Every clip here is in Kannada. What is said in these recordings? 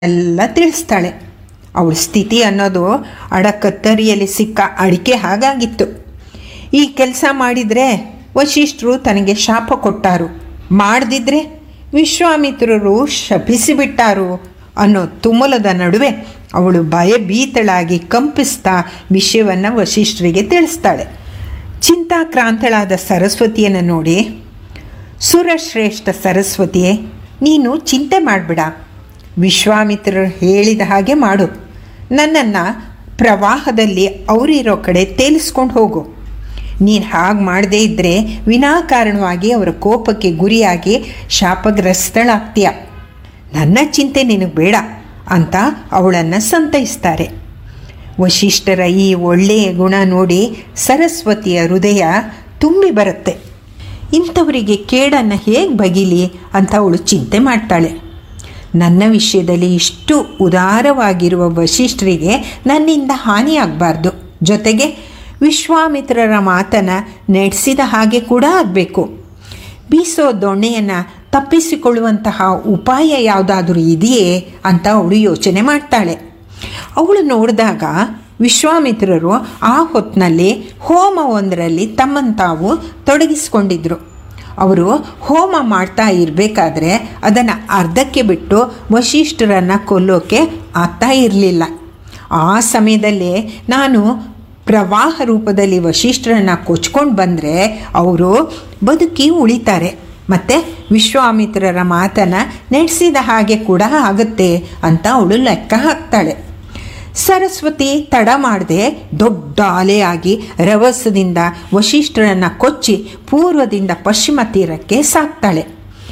ಎಲ್ಲ ತಿಳಿಸ್ತಾಳೆ ಅವಳ ಸ್ಥಿತಿ ಅನ್ನೋದು ಅಡಕತ್ತರಿಯಲ್ಲಿ ಸಿಕ್ಕ ಅಡಿಕೆ ಹಾಗಾಗಿತ್ತು ಈ ಕೆಲಸ ಮಾಡಿದರೆ ವಶಿಷ್ಠರು ತನಗೆ ಶಾಪ ಕೊಟ್ಟಾರು ಮಾಡದಿದ್ರೆ ವಿಶ್ವಾಮಿತ್ರರು ಶಪಿಸಿಬಿಟ್ಟಾರು ಅನ್ನೋ ತುಮುಲದ ನಡುವೆ ಅವಳು ಭಯಭೀತಳಾಗಿ ಕಂಪಿಸ್ತಾ ವಿಷಯವನ್ನು ವಶಿಷ್ಠರಿಗೆ ತಿಳಿಸ್ತಾಳೆ ಚಿಂತಾಕ್ರಾಂತಳಾದ ಸರಸ್ವತಿಯನ್ನು ನೋಡಿ ಸುರಶ್ರೇಷ್ಠ ಸರಸ್ವತಿಯೇ ನೀನು ಚಿಂತೆ ಮಾಡಬೇಡ ವಿಶ್ವಾಮಿತ್ರರು ಹೇಳಿದ ಹಾಗೆ ಮಾಡು ನನ್ನನ್ನು ಪ್ರವಾಹದಲ್ಲಿ ಅವರಿರೋ ಕಡೆ ತೇಲಿಸ್ಕೊಂಡು ಹೋಗು ನೀನು ಹಾಗೆ ಮಾಡದೇ ಇದ್ದರೆ ವಿನಾಕಾರಣವಾಗಿ ಅವರ ಕೋಪಕ್ಕೆ ಗುರಿಯಾಗಿ ಶಾಪಗ್ರಸ್ತಳಾಗ್ತೀಯ ನನ್ನ ಚಿಂತೆ ನಿನಗೆ ಬೇಡ ಅಂತ ಅವಳನ್ನು ಸಂತೈಸ್ತಾರೆ ವಶಿಷ್ಠರ ಈ ಒಳ್ಳೆಯ ಗುಣ ನೋಡಿ ಸರಸ್ವತಿಯ ಹೃದಯ ತುಂಬಿ ಬರುತ್ತೆ ಇಂಥವರಿಗೆ ಕೇಡನ್ನು ಹೇಗೆ ಬಗಿಲಿ ಅಂತ ಅವಳು ಚಿಂತೆ ಮಾಡ್ತಾಳೆ ನನ್ನ ವಿಷಯದಲ್ಲಿ ಇಷ್ಟು ಉದಾರವಾಗಿರುವ ವಶಿಷ್ಠರಿಗೆ ನನ್ನಿಂದ ಹಾನಿಯಾಗಬಾರ್ದು ಜೊತೆಗೆ ವಿಶ್ವಾಮಿತ್ರರ ಮಾತನ್ನು ನಡೆಸಿದ ಹಾಗೆ ಕೂಡ ಆಗಬೇಕು ಬೀಸೋ ದೊಣ್ಣೆಯನ್ನು ತಪ್ಪಿಸಿಕೊಳ್ಳುವಂತಹ ಉಪಾಯ ಯಾವುದಾದ್ರೂ ಇದೆಯೇ ಅಂತ ಅವಳು ಯೋಚನೆ ಮಾಡ್ತಾಳೆ ಅವಳು ನೋಡಿದಾಗ ವಿಶ್ವಾಮಿತ್ರರು ಆ ಹೊತ್ತಿನಲ್ಲಿ ಹೋಮವೊಂದರಲ್ಲಿ ತಮ್ಮನ್ನು ತಾವು ತೊಡಗಿಸ್ಕೊಂಡಿದ್ರು ಅವರು ಹೋಮ ಮಾಡ್ತಾ ಇರಬೇಕಾದ್ರೆ ಅದನ್ನು ಅರ್ಧಕ್ಕೆ ಬಿಟ್ಟು ವಶಿಷ್ಠರನ್ನು ಕೊಲ್ಲೋಕೆ ಆಗ್ತಾ ಇರಲಿಲ್ಲ ಆ ಸಮಯದಲ್ಲಿ ನಾನು ಪ್ರವಾಹ ರೂಪದಲ್ಲಿ ವಶಿಷ್ಠರನ್ನು ಕೊಚ್ಕೊಂಡು ಬಂದರೆ ಅವರು ಬದುಕಿ ಉಳಿತಾರೆ ಮತ್ತು ವಿಶ್ವಾಮಿತ್ರರ ಮಾತನ್ನು ನಡೆಸಿದ ಹಾಗೆ ಕೂಡ ಆಗುತ್ತೆ ಅಂತ ಅವಳು ಲೆಕ್ಕ ಹಾಕ್ತಾಳೆ ಸರಸ್ವತಿ ತಡ ಮಾಡದೆ ದೊಡ್ಡ ಅಲೆಯಾಗಿ ರಭಸದಿಂದ ವಶಿಷ್ಠರನ್ನು ಕೊಚ್ಚಿ ಪೂರ್ವದಿಂದ ಪಶ್ಚಿಮ ತೀರಕ್ಕೆ ಸಾಕ್ತಾಳೆ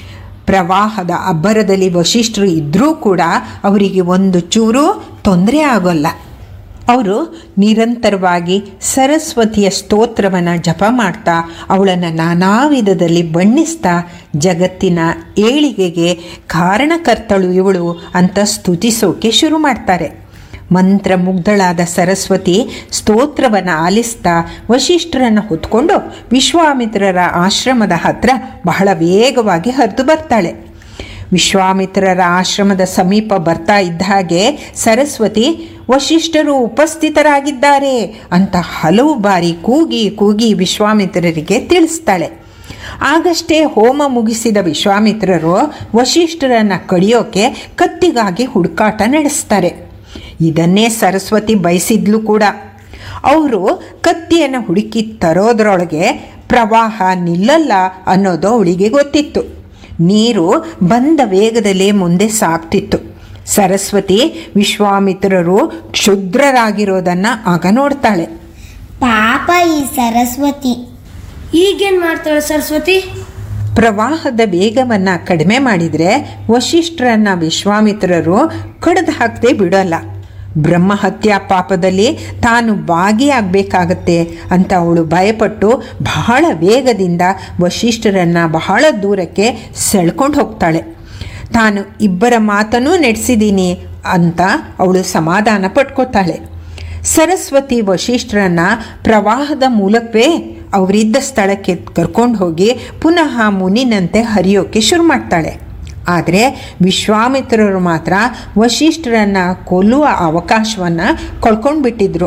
ಪ್ರವಾಹದ ಅಬ್ಬರದಲ್ಲಿ ವಶಿಷ್ಠರು ಇದ್ದರೂ ಕೂಡ ಅವರಿಗೆ ಒಂದು ಚೂರು ತೊಂದರೆ ಆಗೋಲ್ಲ ಅವರು ನಿರಂತರವಾಗಿ ಸರಸ್ವತಿಯ ಸ್ತೋತ್ರವನ್ನು ಜಪ ಮಾಡ್ತಾ ಅವಳನ್ನು ನಾನಾ ವಿಧದಲ್ಲಿ ಬಣ್ಣಿಸ್ತಾ ಜಗತ್ತಿನ ಏಳಿಗೆಗೆ ಕಾರಣಕರ್ತಳು ಇವಳು ಅಂತ ಸ್ತುತಿಸೋಕೆ ಶುರು ಮಾಡ್ತಾರೆ ಮಂತ್ರಮುಗ್ಧಳಾದ ಸರಸ್ವತಿ ಸ್ತೋತ್ರವನ್ನು ಆಲಿಸ್ತಾ ವಶಿಷ್ಠರನ್ನು ಹೊತ್ಕೊಂಡು ವಿಶ್ವಾಮಿತ್ರರ ಆಶ್ರಮದ ಹತ್ರ ಬಹಳ ವೇಗವಾಗಿ ಹರಿದು ಬರ್ತಾಳೆ ವಿಶ್ವಾಮಿತ್ರರ ಆಶ್ರಮದ ಸಮೀಪ ಬರ್ತಾ ಇದ್ದ ಹಾಗೆ ಸರಸ್ವತಿ ವಶಿಷ್ಠರು ಉಪಸ್ಥಿತರಾಗಿದ್ದಾರೆ ಅಂತ ಹಲವು ಬಾರಿ ಕೂಗಿ ಕೂಗಿ ವಿಶ್ವಾಮಿತ್ರರಿಗೆ ತಿಳಿಸ್ತಾಳೆ ಆಗಷ್ಟೇ ಹೋಮ ಮುಗಿಸಿದ ವಿಶ್ವಾಮಿತ್ರರು ವಶಿಷ್ಠರನ್ನು ಕಡಿಯೋಕೆ ಕತ್ತಿಗಾಗಿ ಹುಡುಕಾಟ ನಡೆಸ್ತಾರೆ ಇದನ್ನೇ ಸರಸ್ವತಿ ಬಯಸಿದ್ಲು ಕೂಡ ಅವರು ಕತ್ತಿಯನ್ನು ಹುಡುಕಿ ತರೋದ್ರೊಳಗೆ ಪ್ರವಾಹ ನಿಲ್ಲಲ್ಲ ಅನ್ನೋದು ಅವಳಿಗೆ ಗೊತ್ತಿತ್ತು ನೀರು ಬಂದ ವೇಗದಲ್ಲೇ ಮುಂದೆ ಸಾಗ್ತಿತ್ತು ಸರಸ್ವತಿ ವಿಶ್ವಾಮಿತ್ರರು ಕ್ಷುದ್ರರಾಗಿರೋದನ್ನು ಆಗ ನೋಡ್ತಾಳೆ ಪಾಪ ಈ ಸರಸ್ವತಿ ಈಗೇನ್ ಮಾಡ್ತಾಳೆ ಸರಸ್ವತಿ ಪ್ರವಾಹದ ವೇಗವನ್ನು ಕಡಿಮೆ ಮಾಡಿದರೆ ವಶಿಷ್ಠರನ್ನ ವಿಶ್ವಾಮಿತ್ರರು ಕಡ್ದು ಹಾಕದೆ ಬಿಡೋಲ್ಲ ಬ್ರಹ್ಮಹತ್ಯಾ ಪಾಪದಲ್ಲಿ ತಾನು ಭಾಗಿಯಾಗಬೇಕಾಗತ್ತೆ ಅಂತ ಅವಳು ಭಯಪಟ್ಟು ಬಹಳ ವೇಗದಿಂದ ವಶಿಷ್ಠರನ್ನು ಬಹಳ ದೂರಕ್ಕೆ ಸೆಳ್ಕೊಂಡು ಹೋಗ್ತಾಳೆ ತಾನು ಇಬ್ಬರ ಮಾತನ್ನೂ ನಡೆಸಿದ್ದೀನಿ ಅಂತ ಅವಳು ಸಮಾಧಾನ ಪಟ್ಕೋತಾಳೆ ಸರಸ್ವತಿ ವಶಿಷ್ಠರನ್ನ ಪ್ರವಾಹದ ಮೂಲಕವೇ ಅವರಿದ್ದ ಸ್ಥಳಕ್ಕೆ ಕರ್ಕೊಂಡು ಹೋಗಿ ಪುನಃ ಮುನಿನಂತೆ ಹರಿಯೋಕೆ ಶುರು ಮಾಡ್ತಾಳೆ ಆದರೆ ವಿಶ್ವಾಮಿತ್ರರು ಮಾತ್ರ ವಶಿಷ್ಠರನ್ನು ಕೊಲ್ಲುವ ಅವಕಾಶವನ್ನು ಕಳ್ಕೊಂಡು ಬಿಟ್ಟಿದ್ರು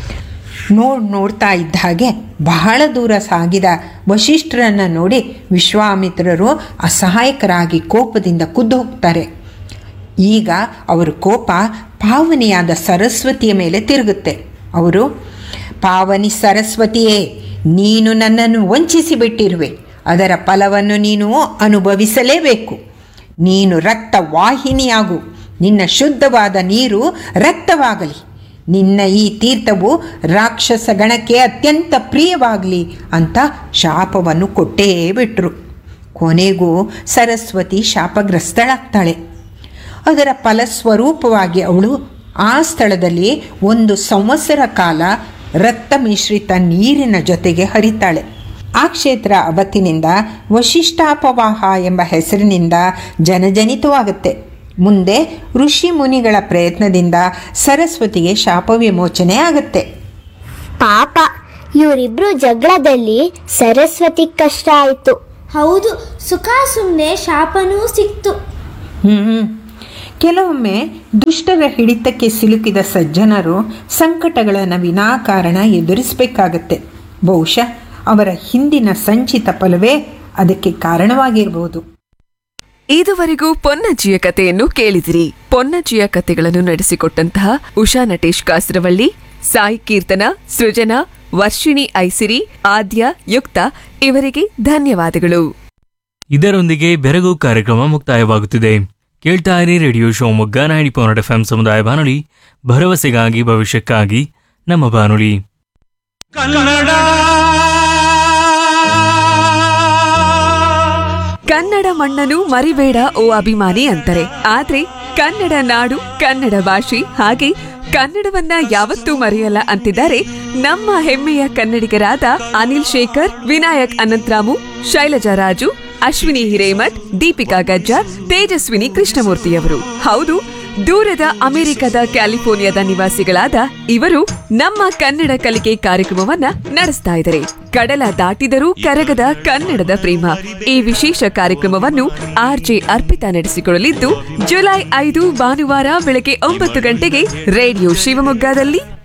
ನೋಡ್ ನೋಡ್ತಾ ಇದ್ದ ಹಾಗೆ ಬಹಳ ದೂರ ಸಾಗಿದ ವಶಿಷ್ಠರನ್ನು ನೋಡಿ ವಿಶ್ವಾಮಿತ್ರರು ಅಸಹಾಯಕರಾಗಿ ಕೋಪದಿಂದ ಕುದ್ದು ಹೋಗ್ತಾರೆ ಈಗ ಅವರ ಕೋಪ ಪಾವನಿಯಾದ ಸರಸ್ವತಿಯ ಮೇಲೆ ತಿರುಗುತ್ತೆ ಅವರು ಪಾವನಿ ಸರಸ್ವತಿಯೇ ನೀನು ನನ್ನನ್ನು ವಂಚಿಸಿ ಬಿಟ್ಟಿರುವೆ ಅದರ ಫಲವನ್ನು ನೀನು ಅನುಭವಿಸಲೇಬೇಕು ನೀನು ರಕ್ತ ವಾಹಿನಿಯಾಗು ನಿನ್ನ ಶುದ್ಧವಾದ ನೀರು ರಕ್ತವಾಗಲಿ ನಿನ್ನ ಈ ತೀರ್ಥವು ರಾಕ್ಷಸ ಗಣಕ್ಕೆ ಅತ್ಯಂತ ಪ್ರಿಯವಾಗಲಿ ಅಂತ ಶಾಪವನ್ನು ಕೊಟ್ಟೇ ಬಿಟ್ರು ಕೊನೆಗೂ ಸರಸ್ವತಿ ಶಾಪಗ್ರಸ್ತಳಾಗ್ತಾಳೆ ಅದರ ಫಲಸ್ವರೂಪವಾಗಿ ಅವಳು ಆ ಸ್ಥಳದಲ್ಲಿ ಒಂದು ಸಂವತ್ಸರ ಕಾಲ ರಕ್ತ ಮಿಶ್ರಿತ ನೀರಿನ ಜೊತೆಗೆ ಹರಿತಾಳೆ ಆ ಕ್ಷೇತ್ರ ಅವತ್ತಿನಿಂದ ವಶಿಷ್ಠಾಪವಾಹ ಎಂಬ ಹೆಸರಿನಿಂದ ಜನಜನಿತವಾಗುತ್ತೆ ಮುಂದೆ ಋಷಿ ಮುನಿಗಳ ಪ್ರಯತ್ನದಿಂದ ಸರಸ್ವತಿಗೆ ಶಾಪ ವಿಮೋಚನೆ ಆಗುತ್ತೆ ಪಾಪ ಇವರಿಬ್ರು ಜಗಳದಲ್ಲಿ ಸರಸ್ವತಿ ಕಷ್ಟ ಆಯ್ತು ಹೌದು ಸುಖ ಸುಮ್ಮನೆ ಶಾಪನೂ ಸಿಕ್ತು ಹ್ಞೂ ಕೆಲವೊಮ್ಮೆ ದುಷ್ಟರ ಹಿಡಿತಕ್ಕೆ ಸಿಲುಕಿದ ಸಜ್ಜನರು ಸಂಕಟಗಳನ್ನು ವಿನಾಕಾರಣ ಎದುರಿಸಬೇಕಾಗತ್ತೆ ಬಹುಶಃ ಅವರ ಹಿಂದಿನ ಸಂಚಿತ ಫಲವೇ ಅದಕ್ಕೆ ಕಾರಣವಾಗಿರಬಹುದು ಇದುವರೆಗೂ ಪೊನ್ನಜ್ಜಿಯ ಕಥೆಯನ್ನು ಕೇಳಿದಿರಿ ಪೊನ್ನಜ್ಜಿಯ ಕಥೆಗಳನ್ನು ನಡೆಸಿಕೊಟ್ಟಂತಹ ಉಷಾ ನಟೇಶ್ ಕಾಸರವಳ್ಳಿ ಸಾಯಿ ಕೀರ್ತನ ಸೃಜನಾ ವರ್ಷಿಣಿ ಐಸಿರಿ ಆದ್ಯ ಯುಕ್ತ ಇವರಿಗೆ ಧನ್ಯವಾದಗಳು ಇದರೊಂದಿಗೆ ಬೆರಗು ಕಾರ್ಯಕ್ರಮ ಮುಕ್ತಾಯವಾಗುತ್ತಿದೆ ಕೇಳ್ತಾ ಇರಿ radio Shivamogga ninety point F ಸಮುದಾಯ ಬಾನುಲಿ ಭರವಸೆಗಾಗಿ ಭವಿಷ್ಯಕ್ಕಾಗಿ ನಮ್ಮ ಬಾನುಲಿ ಕನ್ನಡ ಕನ್ನಡ ಮಣ್ಣನ್ನು ಮರಿಬೇಡ ಓ ಅಭಿಮಾನಿ ಅಂತಾರೆ ಆದ್ರೆ ಕನ್ನಡ ನಾಡು ಕನ್ನಡ ಭಾಷೆ ಹಾಗೆ ಕನ್ನಡವನ್ನ ಯಾವತ್ತೂ ಮರೆಯಲ್ಲ ಅಂತಿದ್ದಾರೆ ನಮ್ಮ ಹೆಮ್ಮೆಯ ಕನ್ನಡಿಗರಾದ ಅನಿಲ್ ಶೇಖರ್ ವಿನಾಯಕ್ ಅನಂತರಾಮು ಶೈಲಜಾ ರಾಜು ಅಶ್ವಿನಿ ಹಿರೇಮಠ್ ದೀಪಿಕಾ ಗಜ್ಜಾರ್ ತೇಜಸ್ವಿನಿ ಕೃಷ್ಣಮೂರ್ತಿಯವರು ಹೌದು ದೂರದ ಅಮೆರಿಕದ ಕ್ಯಾಲಿಫೋರ್ನಿಯಾದ ನಿವಾಸಿಗಳಾದ ಇವರು ನಮ್ಮ ಕನ್ನಡ ಕಲಿಕೆ ಕಾರ್ಯಕ್ರಮವನ್ನ ನಡೆಸ್ತಾ ಇದ್ದಾರೆ ಕಡಲ ದಾಟಿದರೂ ಕರಗದ ಕನ್ನಡದ ಪ್ರೇಮ ಈ ವಿಶೇಷ ಕಾರ್ಯಕ್ರಮವನ್ನು ಆರ್ಜೆ ಅರ್ಪಿತಾ ನಡೆಸಿಕೊಳ್ಳಲಿದ್ದು ಜುಲೈ ಐದು ಭಾನುವಾರ ಬೆಳಗ್ಗೆ ಒಂಬತ್ತು ಗಂಟೆಗೆ ರೇಡಿಯೋ ಶಿವಮೊಗ್ಗದಲ್ಲಿ